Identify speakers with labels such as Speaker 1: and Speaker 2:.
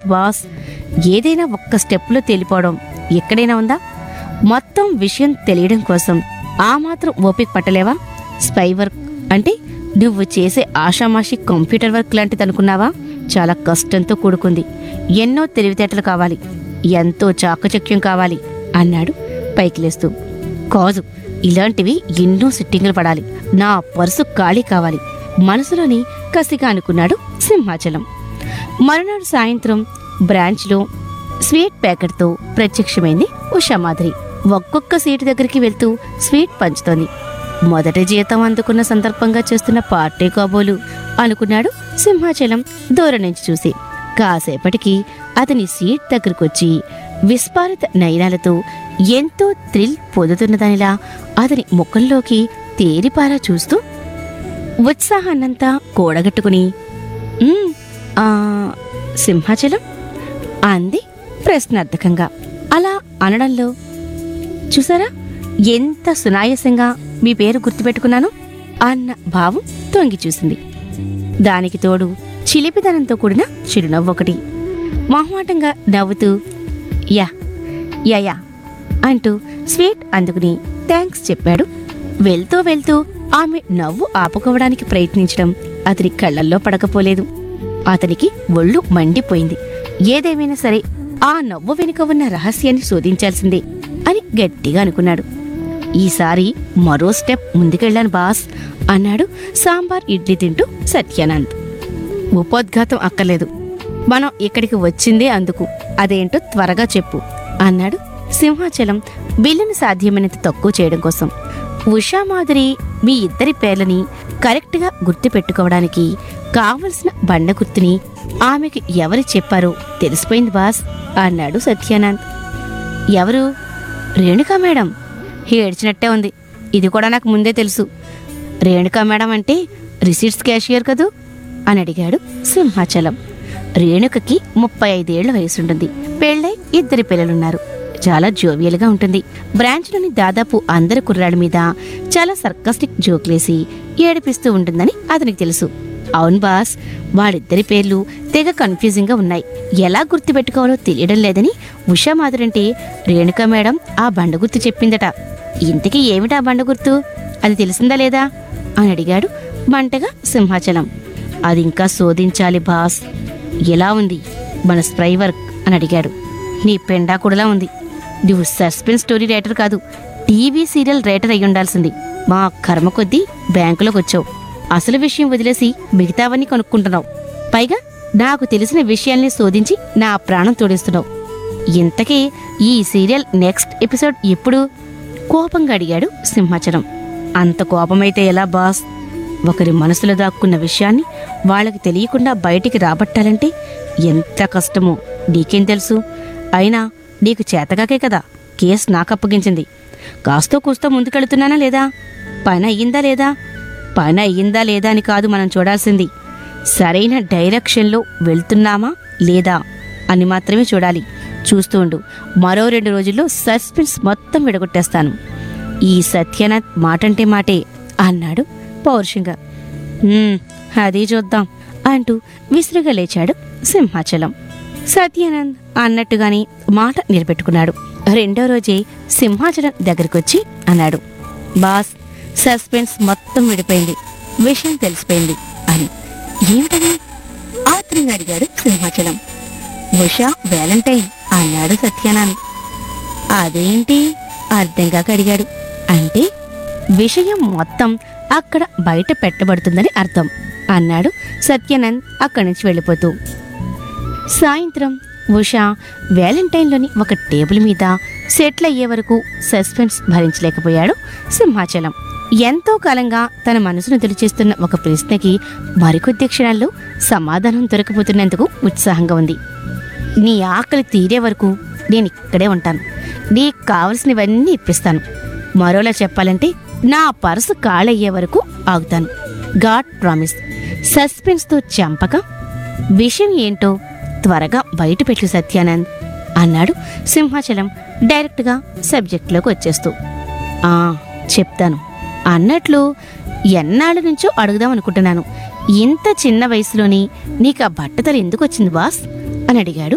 Speaker 1: boss ఏదైనా ఒక్క స్టెప్లో తేలిపోవడం ఎక్కడైనా ఉందా మొత్తం విషయం తెలియడం కోసం ఆ మాత్రం ఓపిక పట్టలేవా స్పై వర్క్ అంటే నువ్వు చేసే ఆషామాషి కంప్యూటర్ వర్క్ లాంటిది అనుకున్నావా చాలా కష్టంతో కూడుకుంది ఎన్నో తెలివితేటలు కావాలి ఎంతో చాకచక్యం కావాలి అన్నాడు పైకి లేస్తూ కాదు ఇలాంటివి ఎన్నో సిట్టింగులు పడాలి నా పర్సు ఖాళీ కావాలి మనసులోని కసిగా అనుకున్నాడు సింహాచలం మరునాడు సాయంత్రం బ్రాంచ్లో స్వీట్ ప్యాకెట్తో ప్రత్యక్షమైంది ఉషామాధురి ఒక్కొక్క సీటు దగ్గరికి వెళ్తూ స్వీట్ పంచుతోంది మొదటి జీతం అందుకున్న సందర్భంగా చేస్తున్న పార్టీ కాబోలు అనుకున్నాడు సింహాచలం దూరం నుంచి చూసి కాసేపటికి అతని సీట్ దగ్గరకొచ్చి విస్పారిత నయనాలతో ఎంతో థ్రిల్ పొందుతున్నదానిలా అతని ముఖంలోకి తేరిపారా చూస్తూ ఉత్సాహాన్నంతా కూడగట్టుకుని "ఉమ్, ఆ, సింహాచలం అంది ప్రశ్నార్థకంగా అలా అనడంలో చూసారా ఎంత సునాయాసంగా మీ పేరు గుర్తుపెట్టుకున్నాను అన్న భావం తొంగి చూసింది దానికి తోడు చిలిపితనంతో కూడిన చిరునవ్వు ఒకటి మొహమాటంగా నవ్వుతూ యా యా యా అంటూ స్వీట్ అందుకుని థ్యాంక్స్ చెప్పాడు వెళ్తూ వెళ్తూ ఆమె నవ్వు ఆపుకోవడానికి ప్రయత్నించడం అతని కళ్ళల్లో పడకపోలేదు అతనికి ఒళ్ళు మండిపోయింది ఏదేమైనా సరే ఆ నవ్వు వెనుక ఉన్న రహస్యాన్ని శోధించాల్సిందే అని గట్టిగా అనుకున్నాడు ఈసారి మరో స్టెప్ ముందుకెళ్ళాను బాస్ అన్నాడు సాంబార్ ఇడ్లీ తింటూ సత్యానంద్ ఉపోద్ఘాతం అక్కర్లేదు మనం ఇక్కడికి వచ్చిందే అందుకు అదేంటో త్వరగా చెప్పు అన్నాడు సింహాచలం బిల్లును సాధ్యమైనంత తక్కువ చేయడం కోసం ఉషా మాదిరి మీ ఇద్దరి పేర్లని కరెక్ట్గా గుర్తు పెట్టుకోవడానికి కావలసిన బండ గుర్తుని ఆమెకు ఎవరు చెప్పారో తెలిసిపోయింది బాస్ అన్నాడు సత్యానంద్ ఎవరు రేణుకా మేడం ఏడ్చినట్టే ఉంది ఇది కూడా నాకు ముందే తెలుసు రేణుకా మేడం అంటే రిసీట్స్ క్యాషియర్ కదూ అని అడిగాడు సింహాచలం రేణుకకి ముప్పై ఐదేళ్ల వయసుంటుంది పెళ్ళై ఇద్దరి పిల్లలున్నారు చాలా జోవియల్గా ఉంటుంది బ్రాంచ్లోని దాదాపు అందరి కుర్రాడి మీద చాలా సర్కాస్టిక్ జోక్లేసి ఏడిపిస్తూ ఉంటుందని అతనికి తెలుసు అవును బాస్ వాళ్ళిద్దరి పేర్లు తెగ కన్ఫ్యూజింగ్గా ఉన్నాయి ఎలా గుర్తుపెట్టుకోవాలో తెలియడం లేదని ఉషా మాధురంటే రేణుక మేడం ఆ బండ గుర్తు చెప్పిందట ఇంతకీ ఏమిటా బండ గుర్తు అది తెలిసిందా లేదా అని అడిగాడు మంటగా సింహాచలం అది ఇంకా శోధించాలి బాస్ ఎలా ఉంది మన స్ప్రై వర్క్ అని అడిగాడు నీ పెండా కూడలా ఉంది నువ్వు సస్పెన్స్ స్టోరీ రైటర్ కాదు టీవీ సీరియల్ రైటర్ అయి ఉండాల్సింది మా కర్మ కొద్దీ బ్యాంకులోకి వచ్చావు అసలు విషయం వదిలేసి మిగతావన్నీ కొనుక్కుంటున్నావు పైగా నాకు తెలిసిన విషయాల్ని శోధించి నా ప్రాణం తోడిస్తున్నావు ఇంతకీ ఈ సీరియల్ నెక్స్ట్ ఎపిసోడ్ ఎప్పుడు కోపంగా అడిగాడు సింహాచలం అంత కోపమైతే ఎలా బాస్ ఒకరి మనసులో దాక్కున్న విషయాన్ని వాళ్ళకి తెలియకుండా బయటికి రాబట్టాలంటే ఎంత కష్టమో నీకేం తెలుసు అయినా నీకు చేతగాకే కదా కేసు నాకు అప్పగించింది కాస్తో కూస్తో ముందుకెళ్తున్నానా లేదా పని అయ్యిందా లేదా పని అయ్యిందా లేదా అని కాదు మనం చూడాల్సింది సరైన డైరెక్షన్లో వెళ్తున్నామా లేదా అని మాత్రమే చూడాలి చూస్తూ ఉండు మరో రెండు రోజుల్లో సస్పెన్స్ మొత్తం విడగొట్టేస్తాను ఈ సత్యనాథ్ మాటంటే మాటే అన్నాడు పౌరుషంగా "ఉమ్, అది చూద్దాం అంటూ విసురుగా లేచాడు సింహాచలం సత్యానంద్ అన్నట్టుగాని మాట నిలబెట్టుకున్నాడు రెండో రోజే సింహాచలం దగ్గరికొచ్చి అన్నాడు బాస్ సస్పెన్స్ మొత్తం విడిపోయింది విషయం తెలిసిపోయింది అని ఏమిటని ఆత్రంగా అడిగాడు సింహాచలం ఉషా వ్యాలంటైన్ అన్నాడు సత్యానంద్ అదేంటి అర్థం కాక అడిగాడు అంటే విషయం మొత్తం అక్కడ బయట పెట్టబడుతుందని అర్థం అన్నాడు సత్యానంద్ అక్కడి నుంచి వెళ్ళిపోతూ సాయంత్రం ఉషా వ్యాలంటైన్లోని ఒక టేబుల్ మీద సెటిల్ అయ్యే వరకు సస్పెన్స్ భరించలేకపోయాడు సింహాచలం ఎంతో కాలంగా తన మనసును తెలిచేస్తున్న ఒక ప్రశ్నకి మరికొద్ది క్షణాల్లో సమాధానం దొరకపోతున్నందుకు ఉత్సాహంగా ఉంది నీ ఆకలి తీరే వరకు నేను ఇక్కడే ఉంటాను నీకు కావలసినవన్నీ ఇప్పిస్తాను మరోలా చెప్పాలంటే నా పర్సు కాళయ్యే వరకు ఆగుతాను గాడ్ ప్రామిస్ సస్పెన్స్తో చంపక విషయం ఏంటో త్వరగా బయట పెట్టు సత్యానంద్ అన్నాడు సింహాచలం డైరెక్ట్గా సబ్జెక్ట్లోకి వచ్చేస్తూ ఆ చెప్తాను అన్నట్లు ఎన్నాళ్ళ నుంచో అడుగుదాం అనుకుంటున్నాను ఇంత చిన్న వయసులోని నీకు ఆ బట్టతలు ఎందుకు వచ్చింది బాస్ అని అడిగాడు